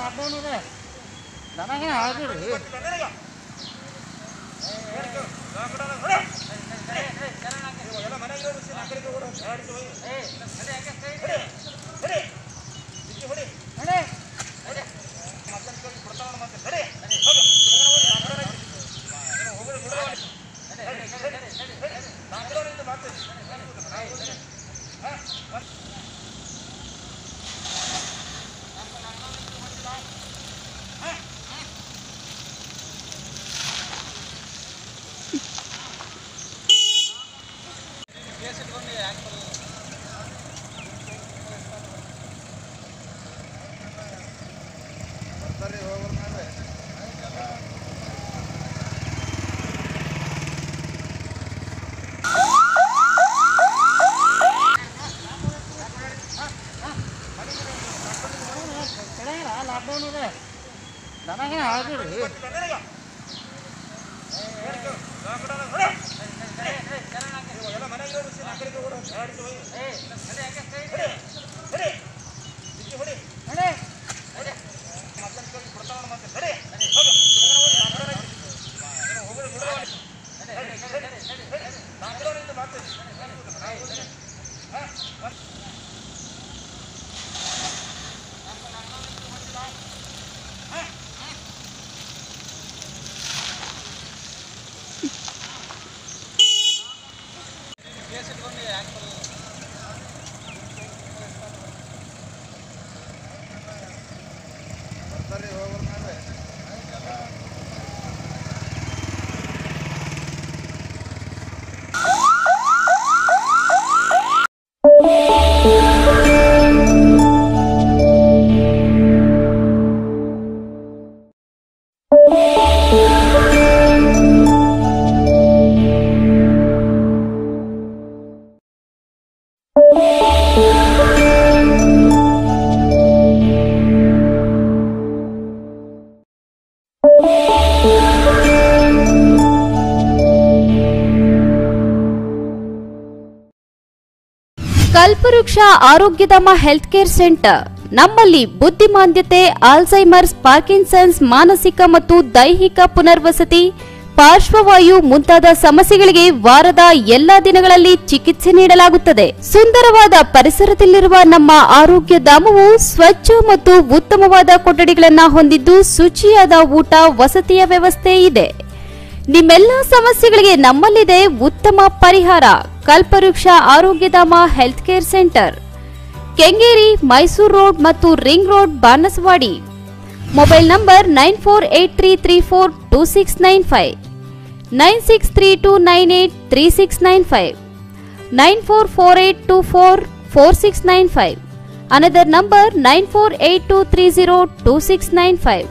lockdown ಇದೆ ನನಗೆ ಆಗಿರಿ ಲಾಕ್ಡೌನ್ ಇದೆ ನನಗೆ ಆಗಿರಿ ಕಲ್ಪವೃಕ್ಷ ಆರೋಗ್ಯಧಾಮ ಹೆಲ್ತ್ ಕೇರ್ ಸೆಂಟರ್ ನಮ್ಮಲ್ಲಿ ಬುದ್ಧಿಮಾಂದ್ಯತೆ ಆಲ್ಝೈಮರ್ಸ್ ಪಾರ್ಕಿನ್ಸನ್ಸ್ ಮಾನಸಿಕ ಮತ್ತು ದೈಹಿಕ ಪುನರ್ವಸತಿ ಪಾರ್ಶ್ವವಾಯು ಮುಂತಾದ ಸಮಸ್ಯೆಗಳಿಗೆ ವಾರದ ಎಲ್ಲಾ ದಿನಗಳಲ್ಲಿ ಚಿಕಿತ್ಸೆ ನೀಡಲಾಗುತ್ತದೆ ಸುಂದರವಾದ ಪರಿಸರದಲ್ಲಿರುವ ನಮ್ಮ ಆರೋಗ್ಯ ಧಾಮವು ಸ್ವಚ್ಛ ಮತ್ತು ಉತ್ತಮವಾದ ಕೊಠಡಿಗಳನ್ನು ಹೊಂದಿದ್ದು ಶುಚಿಯಾದ ಊಟ ವಸತಿಯ ವ್ಯವಸ್ಥೆ ಇದೆ ನಿಮ್ಮೆಲ್ಲ ಸಮಸ್ಯೆಗಳಿಗೆ ನಮ್ಮಲ್ಲಿದೆ ಉತ್ತಮ ಪರಿಹಾರ Kalpavriksha Arogyadhama health care centre Kengeri Mysuru road ಮತ್ತು ring road Banasavadi mobile number nine four eight three three four two six nine five nine six three two nine eight three six nine five nine four four eight two four four six nine five another number nine four eight two three zero two six nine five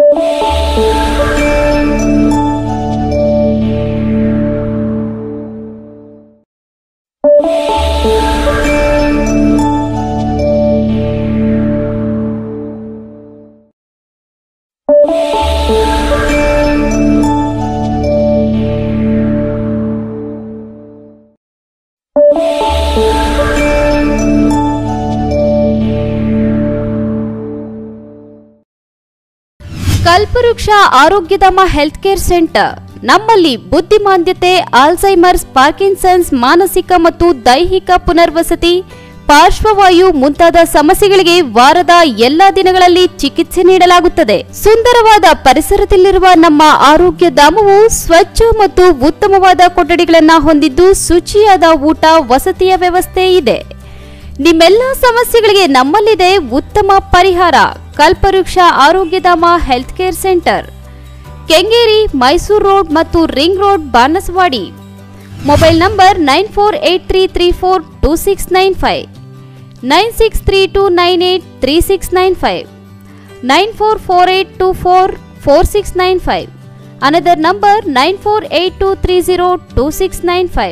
Kalpavriksha Arogyadhama health care centre ನಮ್ಮಲ್ಲಿ ಬುದ್ಧಿಮಾಂದ್ಯತೆ Alzheimer's Parkinson's ಮಾನಸಿಕ ಮತ್ತು ದೈಹಿಕ ಪುನರ್ವಸತಿ ಪಾರ್ಶ್ವವಾಯು ಮುಂತಾದ ಸಮಸ್ಯೆಗಳಿಗೆ ವಾರದ ಎಲ್ಲಾ ದಿನಗಳಲ್ಲಿ ಚಿಕಿತ್ಸೆ ನೀಡಲಾಗುತ್ತದೆ ಸುಂದರವಾದ ಪರಿಸರದಲ್ಲಿರುವ ನಮ್ಮ ಆರೋಗ್ಯ ಧಾಮವು ಸ್ವಚ್ಛ ಮತ್ತು ಉತ್ತಮವಾದ ಕೊಠಡಿಗಳನ್ನು ಹೊಂದಿದ್ದು ಶುಚಿಯಾದ ಊಟ ವಸತಿಯ ವ್ಯವಸ್ಥೆ ಇದೆ ನಿಮ್ಮೆಲ್ಲ ಸಮಸ್ಯೆಗಳಿಗೆ ನಮ್ಮಲ್ಲಿದೆ ಉತ್ತಮ ಪರಿಹಾರ Kalpavriksha Arogyadhama health care centre Kengeri Mysuru road ಮತ್ತು ring road Banasavadi mobile number nine four eight three three four two six nine five nine six three two nine eight three six nine five nine four four eight two four four six nine five another number nine four eight two three zero two six nine five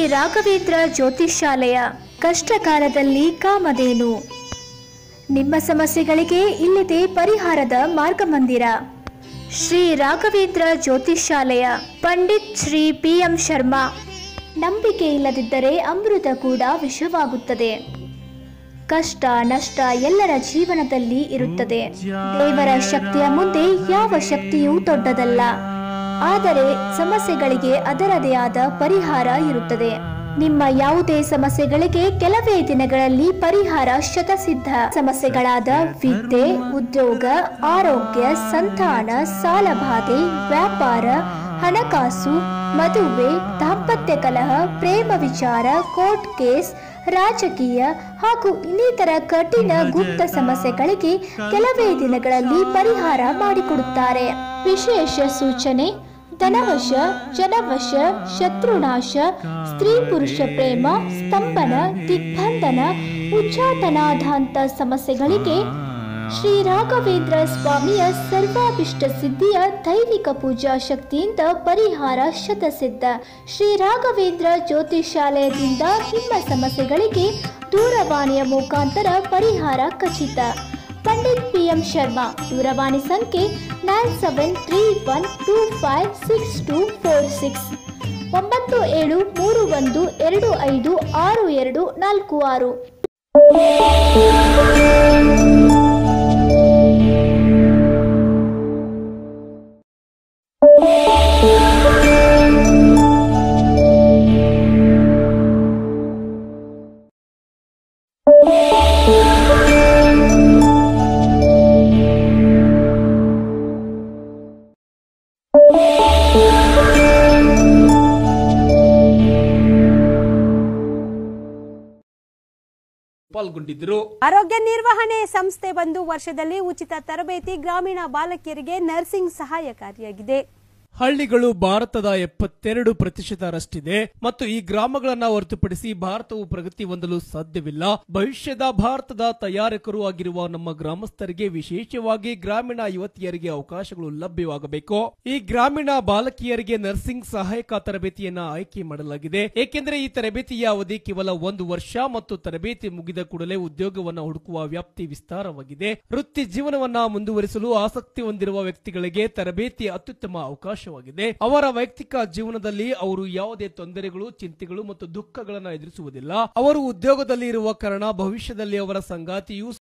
Raghavendra Jyotishyalaya ಕಷ್ಟಕಾಲದಲ್ಲಿ ಕಾಮಧೇನು ನಿಮ್ಮ ಸಮಸ್ಯೆಗಳಿಗೆ ಇಲ್ಲಿದೆ ಪರಿಹಾರದ ಮಾರ್ಗಮಂದಿರ Shri Raghavendra ಜ್ಯೋತಿಷ್ಯಾಲಯ Pandit Shri P M Sharma ನಂಬಿಕೆ ಇಲ್ಲದಿದ್ದರೆ ಅಮೃತ ಕೂಡ ವಿಷವಾಗುತ್ತದೆ ಕಷ್ಟ ನಷ್ಟ ಎಲ್ಲರ ಜೀವನದಲ್ಲಿ ಇರುತ್ತದೆ ದೇವರ ಶಕ್ತಿಯ ಮುಂದೆ ಯಾವ ಶಕ್ತಿಯೂ ದೊಡ್ಡದಲ್ಲ ಆದರೆ ಸಮಸ್ಯೆಗಳಿಗೆ ಅದರದೇ ಆದ ಪರಿಹಾರ ಇರುತ್ತದೆ ನಿಮ್ಮ ಯಾವುದೇ ಸಮಸ್ಯೆಗಳಿಗೆ ಕೆಲವೇ ದಿನಗಳಲ್ಲಿ ಪರಿಹಾರ ಶತಸಿದ್ಧ ಸಮಸ್ಯೆಗಳಾದ ವಿದ್ಯೆ ಉದ್ಯೋಗ ಆರೋಗ್ಯ ಸಂತಾನ ಸಾಲಬಾಧೆ ವ್ಯಾಪಾರ ಹಣಕಾಸು ಮದುವೆ ದಾಂಪತ್ಯ ಕಲಹ ಪ್ರೇಮ ವಿಚಾರ ಕೋರ್ಟ್ ಕೇಸ್ ರಾಜಕೀಯ ಹಾಗೂ ಇನ್ನಿತರ ಕಠಿಣ ಗುಪ್ತ ಸಮಸ್ಯೆಗಳಿಗೆ ಕೆಲವೇ ದಿನಗಳಲ್ಲಿ ಪರಿಹಾರ ಮಾಡಿಕೊಡುತ್ತಾರೆ ವಿಶೇಷ ಸೂಚನೆ ಧನವಶ ಜನವಶ ಶತ್ರುನಾಶ ಸ್ತ್ರೀ ಪುರುಷ ಪ್ರೇಮ ಸ್ತಂಭನ ದಿಗ್ಬಂಧನ ಉಚ್ಚಾಟನಾಧಾಂತ ಸಮಸ್ಯೆಗಳಿಗೆ ಶ್ರೀ ರಾಘವೇಂದ್ರ ಸ್ವಾಮಿಯ ಸರ್ವಾಭಿಷ್ಟ ಸಿದ್ಧಿಯ ದೈವಿಕ ಪೂಜಾ ಶಕ್ತಿಯಿಂದ ಪರಿಹಾರ ಶತಸಿದ್ಧ ಶ್ರೀ ರಾಘವೇಂದ್ರ ಜ್ಯೋತಿಷಾಲಯದಿಂದ ನಿಮ್ಮ ಸಮಸ್ಯೆಗಳಿಗೆ ದೂರವಾಣಿಯ ಮುಖಾಂತರ ಪರಿಹಾರ ಖಚಿತ ಪಂಡಿತ್ ಪಿ ಎಂ ಶರ್ಮಾ ದೂರವಾಣಿ ಸಂಖ್ಯೆ nine seven three one two five six two four six ಒಂಬತ್ತು ಏಳು ಮೂರು ಒಂದು ಎರಡು ಐದು ಆರು ಎರಡು ನಾಲ್ಕು ಆರು ಪಾಲ್ಗೊಂಡಿದ್ದರು ಆರೋಗ್ಯ ನಿರ್ವಹಣೆ ಸಂಸ್ಥೆ ಬಂದು ವರ್ಷದಲ್ಲಿ ಉಚಿತ ತರಬೇತಿ ಗ್ರಾಮೀಣ ಬಾಲಕಿಯರಿಗೆ ನರ್ಸಿಂಗ್ ಸಹಾಯಕಾರಿಯಾಗಿದೆ ಹಳ್ಳಿಗಳು ಭಾರತದ ಎಪ್ಪತ್ತೆರಡು ಪ್ರತಿಶತರಷ್ಟಿದೆ ಮತ್ತು ಈ ಗ್ರಾಮಗಳನ್ನ ಹೊರತುಪಡಿಸಿ ಭಾರತವು ಪ್ರಗತಿ ಹೊಂದಲು ಸಾಧ್ಯವಿಲ್ಲ ಭವಿಷ್ಯದ ಭಾರತದ ತಯಾರಕರು ಆಗಿರುವ ನಮ್ಮ ಗ್ರಾಮಸ್ಥರಿಗೆ ವಿಶೇಷವಾಗಿ ಗ್ರಾಮೀಣ ಯುವತಿಯರಿಗೆ ಅವಕಾಶಗಳು ಲಭ್ಯವಾಗಬೇಕು ಈ ಗ್ರಾಮೀಣ ಬಾಲಕಿಯರಿಗೆ ನರ್ಸಿಂಗ್ ಸಹಾಯಕ ತರಬೇತಿಯನ್ನ ಆಯ್ಕೆ ಮಾಡಲಾಗಿದೆ ಏಕೆಂದರೆ ಈ ತರಬೇತಿಯ ಅವಧಿ ಕೇವಲ ಒಂದು ವರ್ಷ ಮತ್ತು ತರಬೇತಿ ಮುಗಿದ ಕೂಡಲೇ ಉದ್ಯೋಗವನ್ನ ಹುಡುಕುವ ವ್ಯಾಪ್ತಿ ವಿಸ್ತಾರವಾಗಿದೆ ವೃತ್ತಿ ಜೀವನವನ್ನ ಮುಂದುವರಿಸಲು ಆಸಕ್ತಿ ಹೊಂದಿರುವ ವ್ಯಕ್ತಿಗಳಿಗೆ ತರಬೇತಿ ಅತ್ಯುತ್ತಮ ಅವಕಾಶವಾಗಿದೆ ಅವರ ವೈಯಕ್ತಿಕ ಜೀವನದಲ್ಲಿ ಅವರು ಯಾವುದೇ ತೊಂದರೆಗಳು ಚಿಂತೆಗಳು ಮತ್ತು ದುಃಖಗಳನ್ನು ಎದುರಿಸುವುದಿಲ್ಲ ಅವರು ಉದ್ಯೋಗದಲ್ಲಿ ಇರುವ ಕಾರಣ ಭವಿಷ್ಯದಲ್ಲಿ ಅವರ ಸಂಗಾತಿಯು